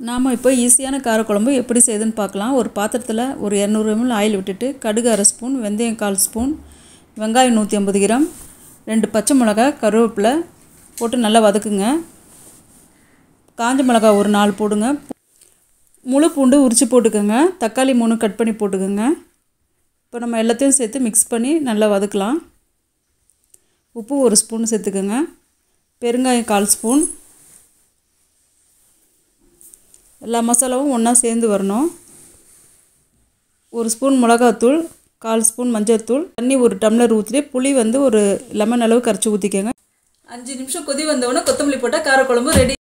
நாம் இப்போ ஈஸியான காரக்குழம்பு எப்படி செய்யுதுன்னு பார்க்கலாம் ஒரு பாத்திரத்தில் ஒரு இரநூறு எம்எல் ஆயில் விட்டுட்டு கடுகு அரை ஸ்பூன் வெந்தயம் கால் ஸ்பூன் வெங்காயம் நூற்றி ஐம்பது கிராம் ரெண்டு பச்சை மிளகா கருவேப்பிலை போட்டு நல்லா வதக்குங்க காஞ்ச மிளகா ஒரு நாலு போடுங்க முழு பூண்டு உரித்து போட்டுக்கோங்க தக்காளி மூணு கட் பண்ணி போட்டுக்கோங்க இப்போ நம்ம எல்லாத்தையும் சேர்த்து மிக்ஸ் பண்ணி நல்லா வதக்கலாம் உப்பு ஒரு ஸ்பூன் சேர்த்துக்கோங்க பெருங்காயம் கால் ஸ்பூன் எல்லா மசாலாவும் ஒன்றா சேர்ந்து வரணும் ஒரு ஸ்பூன் மிளகாத்தூள் கால் ஸ்பூன் மஞ்சள்தூள் தண்ணி ஒரு டம்ளர் ஊற்றிட்டு புளி வந்து ஒரு லெமன் அளவு கரைச்சி ஊற்றிக்கோங்க அஞ்சு நிமிஷம் கொதி வந்தவொடனே கொத்தமல்லி போட்டால் காரக்குழம்பு ரெடி